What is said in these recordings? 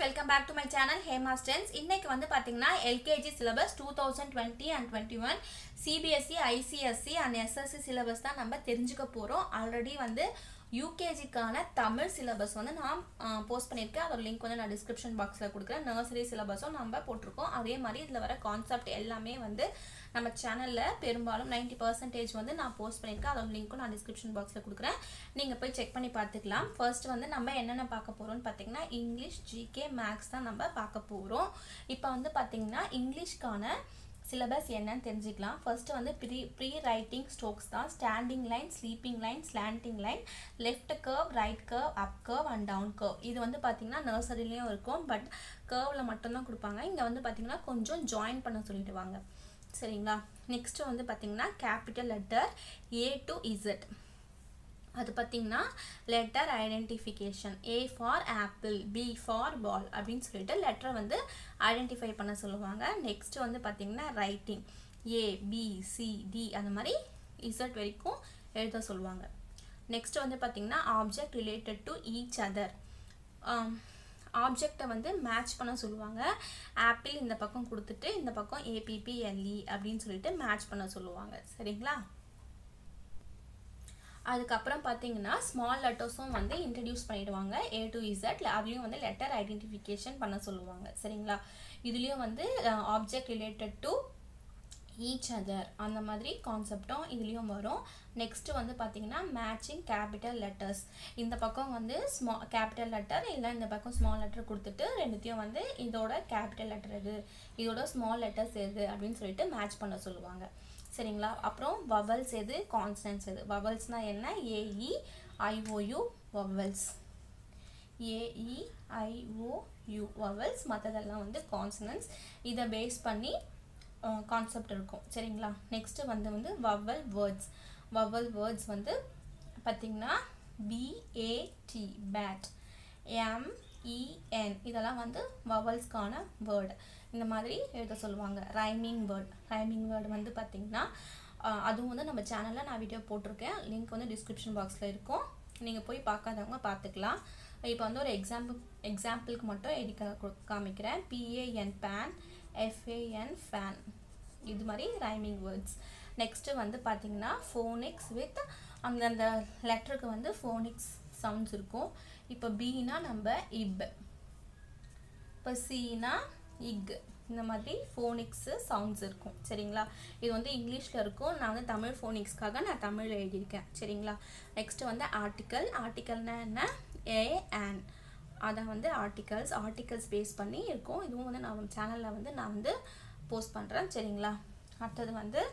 welcome back to my channel Hema ஸ்டென்ஸ் இன்னைக்கு வந்து பார்த்தீங்கன்னா LKG syllabus two thousand twenty and twenty one CBSE ICSE and SSC syllabus தான் நம்ம தெரிஞ்சுக்க போகிறோம் ஆல்ரெடி வந்து யூகேஜிக்கான தமிழ் சிலபஸ் வந்து நான் போஸ்ட் பண்ணியிருக்கேன் அதோட லிங்க் வந்து நான் டிஸ்கிரிப்ஷன் பாக்ஸில் கொடுக்குறேன் நர்சரி சிலபஸும் நம்ம போட்டிருக்கோம் அதே மாதிரி இதில் வர கான்செப்ட் எல்லாமே வந்து நம்ம சேனலில் பெரும்பாலும் நைன்டி பர்சன்டேஜ் வந்து நான் போஸ்ட் பண்ணியிருக்கேன் அதோட லிங்க்கும் நான் டிஸ்கிரிப்ஷன் பாக்ஸில் கொடுக்குறேன் நீங்கள் போய் செக் பண்ணி பார்த்துக்கலாம் ஃபர்ஸ்ட் வந்து நம்ம என்னென்ன பார்க்க போகிறோம்னு பார்த்தீங்கன்னா இங்கிலீஷ் ஜிகே மேக்ஸ் தான் நம்ம பார்க்க போகிறோம் இப்போ வந்து பார்த்தீங்கன்னா இங்கிலீஷ்க்கான சிலபஸ் என்னன்னு தெரிஞ்சுக்கலாம் ஃபர்ஸ்ட் வந்து ப்ரீ ப்ரீ ரைட்டிங் ஸ்ட்ரோக்ஸ் தான் standing line sleeping line slanting line left curve right curve up curve and down curve இது வந்து பார்த்தீங்கன்னா நர்சரிலையும் இருக்கும் பட் கர்வில் மட்டும்தான் கொடுப்பாங்க இங்கே வந்து பார்த்தீங்கன்னா கொஞ்சம் ஜாயின் பண்ண சொல்லிடுவாங்க சரிங்களா நெக்ஸ்ட்டு வந்து பார்த்தீங்கன்னா capital letter A to Z அது பார்த்தீங்கன்னா letter identification A for apple B for ball அப்படின்னு சொல்லிட்டு லெட்டரை வந்து ஐடென்டிஃபை பண்ண சொல்லுவாங்க நெக்ஸ்ட் வந்து பார்த்தீங்கன்னா writing A B C D அந்த மாதிரி இசட் வரைக்கும் எழுத சொல்லுவாங்க நெக்ஸ்ட் வந்து பார்த்தீங்கன்னா object related to each other ஆப்ஜெக்டை வந்து மேட்ச் பண்ண சொல்லுவாங்க ஆப்பிள் இந்த பக்கம் கொடுத்துட்டு இந்த பக்கம் ஏபிபிஎல்இ அப்படின்னு சொல்லிட்டு மேட்ச் பண்ண சொல்லுவாங்க சரிங்களா அதுக்கப்புறம் பார்த்தீங்கன்னா ஸ்மால் லெட்டர்ஸும் வந்து இன்ட்ரடியூஸ் பண்ணிடுவாங்க ஏ டு இசட் அதுலேயும் வந்து லெட்டர் ஐடென்டிஃபிகேஷன் பண்ண சொல்லுவாங்க சரிங்களா இதுலேயும் வந்து object related to each other அந்த மாதிரி கான்செப்டும் இதுலேயும் வரும் நெக்ஸ்ட்டு வந்து பார்த்தீங்கன்னா மேட்சிங் கேபிட்டல் லெட்டர்ஸ் இந்த பக்கம் வந்து ஸ்மா கேபிட்டல் லெட்டர் இல்லை இந்த பக்கம் ஸ்மால் லெட்டர் கொடுத்துட்டு ரெண்டுத்தையும் வந்து இதோட கேபிட்டல் லெட்டர் எது இதோட ஸ்மால் லெட்டர்ஸ் எது அப்படின்னு சொல்லிட்டு மேட்ச் பண்ண சொல்லுவாங்க சரிங்களா அப்புறம் வவல்ஸ் எது கான்ஸ்டன்ஸ் எது வவல்ஸ்னால் என்ன A E I O U vowels A E I O U vowels மற்றதெல்லாம் வந்து கான்சனன்ஸ் இதை பேஸ் பண்ணி கான்செப்ட் இருக்கும் சரிங்களா நெக்ஸ்ட்டு வந்து வந்து வவல் வேர்ட்ஸ் வவல் வேர்ட்ஸ் வந்து பார்த்திங்கன்னா பிஏடி பேட் எம்இஎன் இதெல்லாம் வந்து வவல்ஸ்க்கான வேர்டு இந்த மாதிரி எழுத சொல்லுவாங்க ரைமிங் வேர்ட் ரைமிங் வேர்டு வந்து பார்த்திங்கன்னா அதுவும் வந்து நம்ம சேனலில் நான் வீடியோ போட்டிருக்கேன் லிங்க் வந்து டிஸ்கிரிப்ஷன் பாக்ஸில் இருக்கும் நீங்கள் போய் பார்க்காதவங்க பார்த்துக்கலாம் இப்போ வந்து ஒரு எக்ஸாம்பிள் எக்ஸாம்பிளுக்கு மட்டும் எழுதி காமிக்கிறேன் பிஏஎன் பேன் எஃப்ஏஎன் ஃபேன் இது மாதிரி ரைமிங் வேர்ட்ஸ் நெக்ஸ்ட்டு வந்து பார்த்திங்கன்னா ஃபோனிக்ஸ் வித் அந்தந்த லெட்டருக்கு வந்து ஃபோனிக்ஸ் சவுண்ட்ஸ் இருக்கும் இப்போ பீனா நம்ம இப் இப்போ சீனா இக் இந்த மாதிரி ஃபோனிக்ஸு சவுண்ட்ஸ் இருக்கும் சரிங்களா இது வந்து இங்கிலீஷில் இருக்கும் நான் வந்து தமிழ் ஃபோனிக்ஸ்க்காக நான் தமிழ் எழுதியிருக்கேன் சரிங்களா நெக்ஸ்ட்டு வந்து ஆர்டிக்கல் ஆர்டிக்கல்னா என்ன ஏ ஆன் அதை வந்து ஆர்டிகல்ஸ் ஆர்டிகல்ஸ் பேஸ் பண்ணி இருக்கும் இதுவும் வந்து நான் சேனலில் வந்து நான் வந்து போஸ்ட் பண்ணுறேன் சரிங்களா அடுத்தது வந்து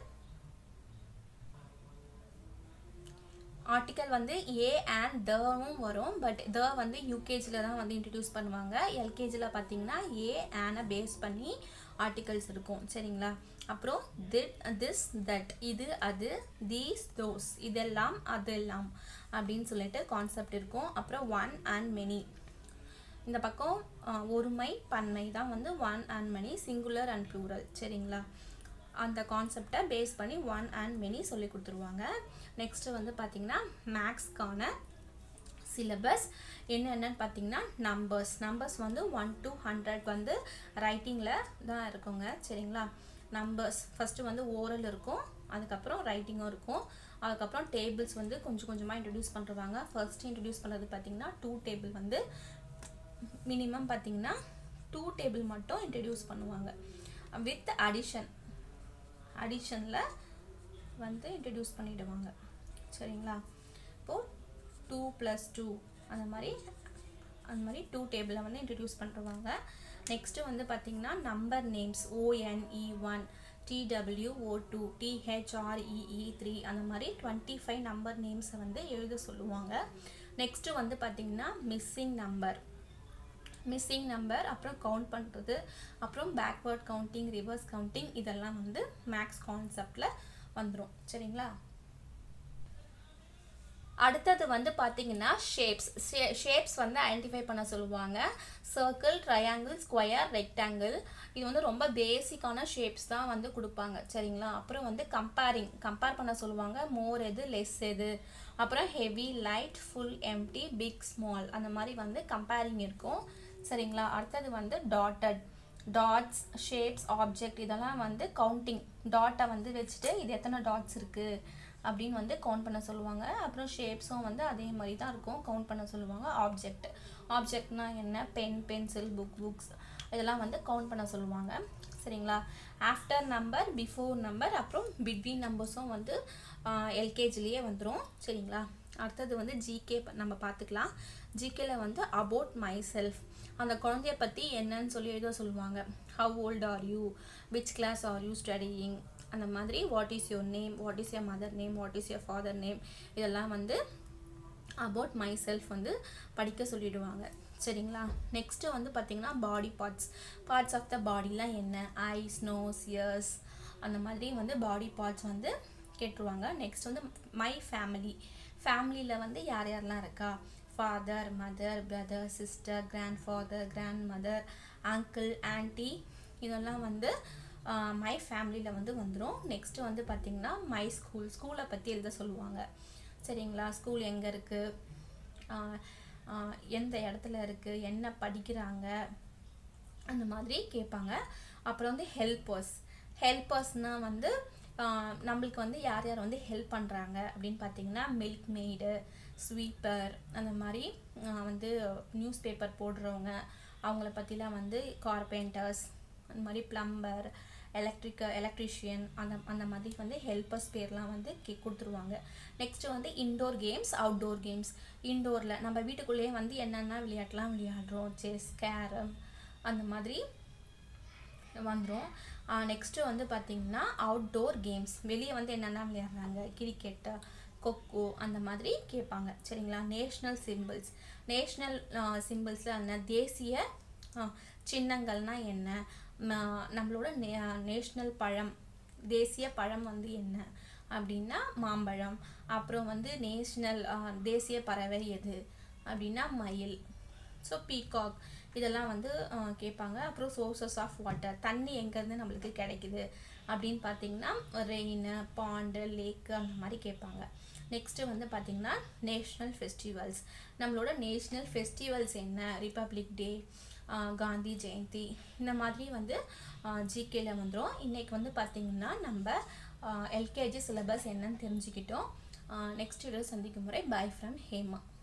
ஆர்டிக்கல் வந்து ஏ அண்ட் தவும் வரும் பட் த வந்து யூகேஜியில் தான் வந்து இன்ட்ரடியூஸ் பண்ணுவாங்க எல்கேஜியில் பார்த்தீங்கன்னா ஏ ஆனை பேஸ் பண்ணி ஆர்டிகல்ஸ் இருக்கும் சரிங்களா அப்புறம் திட் திஸ் தட் இது அது தீஸ் தோஸ் இதெல்லாம் அதெல்லாம் அப்படின்னு சொல்லிட்டு கான்செப்ட் இருக்கும் அப்புறம் ஒன் அண்ட் மெனி இந்த பக்கம் ஒருமை பன்மை தான் வந்து one and many singular and plural சரிங்களா அந்த கான்செப்டை பேஸ் பண்ணி ஒன் அண்ட் மெனி சொல்லி கொடுத்துருவாங்க நெக்ஸ்ட்டு வந்து பார்த்திங்கன்னா மேக்ஸ்க்கான சிலபஸ் என்னென்னு பார்த்தீங்கன்னா நம்பர்ஸ் நம்பர்ஸ் வந்து ஒன் டு ஹண்ட்ரட் வந்து ரைட்டிங்கில் தான் இருக்குங்க சரிங்களா நம்பர்ஸ் ஃபஸ்ட்டு வந்து ஓரல் இருக்கும் அதுக்கப்புறம் ரைட்டிங்கும் இருக்கும் அதுக்கப்புறம் டேபிள்ஸ் வந்து கொஞ்சம் கொஞ்சமாக இன்ட்ரடியூஸ் பண்ணுறாங்க ஃபர்ஸ்ட் இன்ட்ரடியூஸ் பண்ணுறது பார்த்திங்கன்னா டூ டேபிள் வந்து மினிமம் பார்த்திங்கன்னா டூ டேபிள் மட்டும் இன்ட்ரடியூஸ் பண்ணுவாங்க வித் அடிஷன் அடிஷனில் வந்து இன்ட்ரடியூஸ் பண்ணிவிடுவாங்க சரிங்களா இப்போது டூ ப்ளஸ் டூ அந்த மாதிரி அந்த மாதிரி டூ டேபிளை வந்து இன்ட்ரடியூஸ் பண்ணுறாங்க நெக்ஸ்ட்டு வந்து பார்த்திங்கன்னா number names O N E one T W O two T H R E E three அந்த மாதிரி டுவெண்ட்டி ஃபைவ் நம்பர் நேம்ஸை வந்து எழுத சொல்லுவாங்க நெக்ஸ்ட்டு வந்து பார்த்திங்கன்னா மிஸ்ஸிங் நம்பர் மிஸ்ஸிங் நம்பர் அப்புறம் கவுண்ட் பண்ணுறது அப்புறம் பேக்வேர்ட் கவுண்டிங் ரிவர்ஸ் கவுண்டிங் இதெல்லாம் வந்து மேக்ஸ் கான்செப்டில் வந்துடும் சரிங்களா அடுத்தது வந்து பார்த்தீங்கன்னா ஷேப்ஸ் ஷேப்ஸ் வந்து ஐடென்டிஃபை பண்ண சொல்லுவாங்க சர்க்கிள் ட்ரையாங்கிள் ஸ்கொயர் ரெக்டாங்கிள் இது வந்து ரொம்ப பேசிக்கான ஷேப்ஸ் தான் வந்து கொடுப்பாங்க சரிங்களா அப்புறம் வந்து கம்பேரிங் கம்பேர் பண்ண சொல்லுவாங்க மோர் எது லெஸ் எது அப்புறம் heavy light full empty big small அந்த மாதிரி வந்து கம்பேரிங் இருக்கும் சரிங்களா அடுத்தது வந்து டாட்டட் டாட்ஸ் ஷேப்ஸ் ஆப்ஜெக்ட் இதெல்லாம் வந்து கவுண்டிங் டாட்டை வந்து வச்சுட்டு இது எத்தனை டாட்ஸ் இருக்குது அப்படின்னு வந்து கவுண்ட் பண்ண சொல்லுவாங்க அப்புறம் ஷேப்ஸும் வந்து அதே மாதிரி தான் இருக்கும் கவுண்ட் பண்ண சொல்லுவாங்க ஆப்ஜெக்ட் ஆப்ஜெக்ட்னா என்ன பென் பென்சில் புக் புக்ஸ் இதெல்லாம் வந்து கவுண்ட் பண்ண சொல்லுவாங்க சரிங்களா ஆஃப்டர் நம்பர் பிஃபோர் நம்பர் அப்புறம் பிட்வீன் நம்பர்ஸும் வந்து எல்கேஜிலேயே வந்துடும் சரிங்களா அடுத்தது வந்து ஜிகே நம்ம பார்த்துக்கலாம் ஜிகேல வந்து அபவுட் மை செல்ஃப் அந்த குழந்தைய பற்றி என்னன்னு சொல்லி எழுத சொல்லுவாங்க how old are you which class are you studying அந்த மாதிரி what is your name what is your mother name what is your father name இதெல்லாம் வந்து அபவுட் மை செல்ஃப் வந்து படிக்க சொல்லிடுவாங்க சரிங்களா நெக்ஸ்ட்டு வந்து பார்த்திங்கன்னா body parts parts of the பாடிலாம் என்ன ஐஸ் நோஸ் இயர்ஸ் அந்த மாதிரி வந்து பாடி பார்ட்ஸ் வந்து கேட்டுருவாங்க நெக்ஸ்ட் வந்து மை ஃபேமிலி ஃபேமிலியில் வந்து யார் யாரெல்லாம் இருக்கா father mother brother sister grand father grand mother uncle aunty இதெல்லாம் வந்து மை ஃபேமிலியில் வந்து வந்துடும் நெக்ஸ்ட்டு வந்து பார்த்திங்கன்னா மை ஸ்கூல் ஸ்கூலை பற்றி எழுத சொல்லுவாங்க சரிங்களா ஸ்கூல் எங்கே இருக்குது எந்த இடத்துல இருக்குது என்ன படிக்கிறாங்க அந்த மாதிரி கேட்பாங்க அப்புறம் வந்து ஹெல்ப்பர்ஸ் ஹெல்ப்பர்ஸ்னால் வந்து நம்மளுக்கு வந்து யார் யார் வந்து ஹெல்ப் பண்ணுறாங்க அப்படின்னு பார்த்தீங்கன்னா மில்க் மெய்டு ஸ்வீப்பர் அந்த மாதிரி வந்து நியூஸ் பேப்பர் போடுறவங்க அவங்கள பற்றிலாம் வந்து கார்பெண்டர்ஸ் அந்த மாதிரி ப்ளம்பர் எலக்ட்ரிக்க எலக்ட்ரிஷியன் அந்த அந்த மாதிரி வந்து ஹெல்ப்பர்ஸ் பேர்லாம் வந்து கே கொடுத்துருவாங்க நெக்ஸ்ட்டு வந்து இன்டோர் கேம்ஸ் அவுட்டோர் கேம்ஸ் இன்டோரில் நம்ம வீட்டுக்குள்ளேயே வந்து என்னென்ன விளையாட்டுலாம் விளையாடுறோம் செஸ் கேரம் அந்த மாதிரி வந்துடும் நெக்ஸ்ட்டு வந்து பார்த்திங்கன்னா அவுட்டோர் கேம்ஸ் வெளியே வந்து என்னென்ன விளையாடுறாங்க கிரிக்கெட்டு கொக்கோ அந்த மாதிரி கேட்பாங்க சரிங்களா நேஷ்னல் சிம்பிள்ஸ் நேஷ்னல் சிம்பிள்ஸில் என்ன தேசிய சின்னங்கள்னால் என்ன நம்மளோட நே நேஷ்னல் பழம் தேசிய பழம் வந்து என்ன அப்படின்னா மாம்பழம் அப்புறம் வந்து நேஷ்னல் தேசிய பறவை எது அப்படின்னா மயில் ஸோ பீகாக் இதெல்லாம் வந்து கேட்பாங்க அப்புறம் சோர்சஸ் ஆஃப் வாட்டர் தண்ணி எங்கேருந்து நம்மளுக்கு கிடைக்குது அப்படின்னு பார்த்தீங்கன்னா ரெயின் பாண்டு லேக்கு அந்த மாதிரி கேட்பாங்க நெக்ஸ்ட்டு வந்து பார்த்திங்கன்னா நேஷ்னல் ஃபெஸ்டிவல்ஸ் நம்மளோட நேஷ்னல் ஃபெஸ்டிவல்ஸ் என்ன ரிப்பப்ளிக் டே காந்தி ஜெயந்தி இந்த மாதிரி வந்து ஜிகேல வந்துடும் இன்றைக்கி வந்து பார்த்திங்கன்னா நம்ம எல்கேஜி சிலபஸ் என்னன்னு தெரிஞ்சுக்கிட்டோம் நெக்ஸ்ட் வீடியோ சந்திக்கும் முறை பை ஃப்ரம் ஹேமா